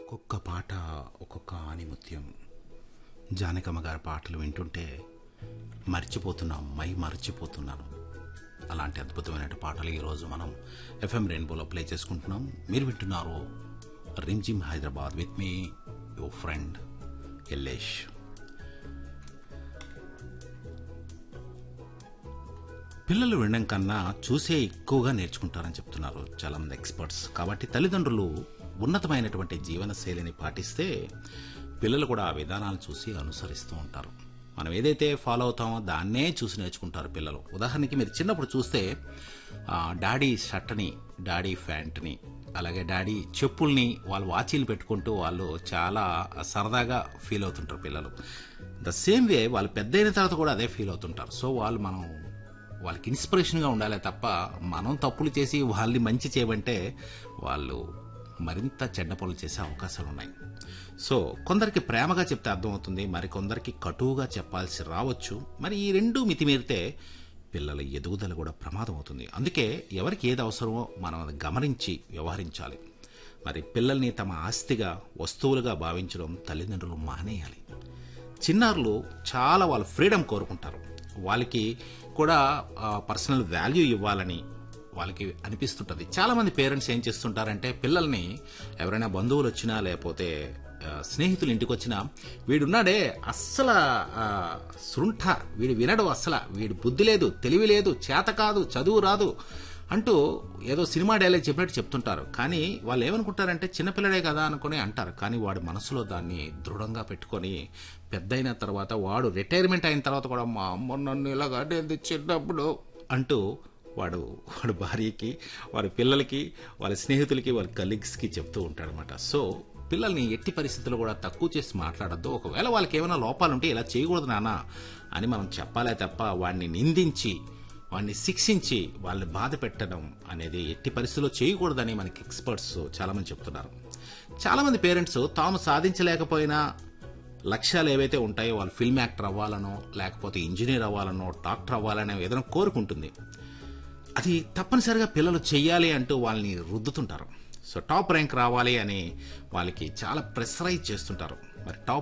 ఒక్కొక్క పాట ఒక్కొక్క ఆణిముత్యం జానకమ్మ గారి పాటలు వింటుంటే మర్చిపోతున్నాం మై మర్చిపోతున్నాను అలాంటి అద్భుతమైన పాటలు ఈరోజు మనం ఎఫ్ఎం రెయిన్బోలో ప్లే చేసుకుంటున్నాం మీరు వింటున్నారు Rimjhim Hyderabad with me your friend Ellesh పిల్లలు వినడం కన్నా చూసే ఎక్కువగా నేర్చుకుంటారని చెప్తున్నారు చాలామంది ఎక్స్పర్ట్స్ కాబట్టి తల్లిదండ్రులు ఉన్నతమైనటువంటి జీవన శైలిని పాటిస్తే పిల్లలు కూడా ఆ విధానాలు చూసి అనుసరిస్తూ ఉంటారు మనం ఏదైతే ఫాలో అవుతామో దాన్నే చూసి నేర్చుకుంటారు పిల్లలు ఉదాహరణకి మీరు చిన్నప్పుడు చూస్తే ఆ, డాడీ షర్ట్ని డాడీ ప్యాంట్ని అలాగే డాడీ చెప్పుల్ని వాళ్ళు వాచీలు పెట్టుకుంటూ వాళ్ళు చాలా సరదాగా ఫీల్ అవుతుంటారు పిల్లలు ద సేమ్ వే వాళ్ళు పెద్ద అయిన తర్వాత కూడా అదే ఫీల్ అవుతుంటారు సో వాళ్ళు మనం వాళ్ళకి ఇన్స్పిరేషన్గా ఉండాలి తప్ప మనం తప్పులు చేసి వాళ్ళని మంచి చేయమంటే వాళ్ళు మరింత చెడ్డ పనులు చేసే అవకాశాలు ఉన్నాయి సో కొందరికి ప్రేమగా చెప్తే అర్థమవుతుంది మరి కొందరికి కటువుగా చెప్పాల్సి రావచ్చు మరి ఈ రెండు మితిమీరితే పిల్లల ఎదుగుదల కూడా ప్రమాదం అవుతుంది అందుకే ఎవరికి ఏది అవసరమో మనం అది గమనించి వ్యవహరించాలి మరి పిల్లల్ని తమ ఆస్తిగా వస్తువులుగా భావించడం తల్లిదండ్రులు మానేయాలి చిన్నారులు చాలా వాళ్ళ ఫ్రీడమ్ కోరుకుంటారు వాళ్ళకి కూడా పర్సనల్ వాల్యూ ఇవ్వాలని వాళ్ళకి అనిపిస్తుంటుంది చాలామంది పేరెంట్స్ ఏం చేస్తుంటారంటే పిల్లల్ని ఎవరైనా బంధువులు వచ్చినా లేకపోతే ఆ, స్నేహితులు ఇంటికి వచ్చినా వీడున్నాడే అస్సలు ఆ, శృంఠ వీడు వినడు అస్సలు వీడు బుద్ధి లేదు తెలివి లేదు చేత కాదు చదువు రాదు అంటూ ఏదో సినిమా డైలాగ్ చెప్పినట్టు చెప్తుంటారు కానీ వాళ్ళు ఏమనుకుంటారంటే చిన్నపిల్లడే కదా అనుకుని అంటారు కానీ వాడి మనసులో దాన్ని దృఢంగా పెట్టుకొని పెద్దయిన తర్వాత వాడు రిటైర్మెంట్ అయిన తర్వాత కూడా మా అమ్మ నన్ను ఇలా కట్టేది చిన్నప్పుడు అంటూ వాడు వాడి భార్యకి వాడి పిల్లలకి వాళ్ళ స్నేహితులకి వాళ్ళ కలీగ్స్కి చెప్తూ ఉంటాడనమాట సో పిల్లల్ని ఎట్టి పరిస్థితుల్లో కూడా తక్కువ చేసి మాట్లాడద్దు ఒకవేళ వాళ్ళకి ఏమైనా లోపాలు ఉంటే ఇలా చేయకూడదు నాన్న అని మనం చెప్పాలే తప్ప వాడిని నిందించి వాడిని శిక్షించి వాళ్ళని బాధ పెట్టడం అనేది ఎట్టి పరిస్థితుల్లో చేయకూడదని మనకి ఎక్స్పర్ట్స్ చాలామంది చెప్తున్నారు చాలామంది పేరెంట్స్ తాము సాధించలేకపోయినా లక్ష్యాలు ఏవైతే ఉంటాయో వాళ్ళు ఫిల్మ్ యాక్టర్ అవ్వాలనో లేకపోతే ఇంజనీర్ అవ్వాలనో డాక్టర్ అవ్వాలనో ఏదైనా కోరుకుంటుంది అది తప్పనిసరిగా పిల్లలు చెయ్యాలి అంటూ వాళ్ళని రుద్దుతుంటారు సో టాప్ ర్యాంక్ రావాలి అని వాళ్ళకి చాలా ప్రెషరైజ్ చేస్తుంటారు మరి టాప్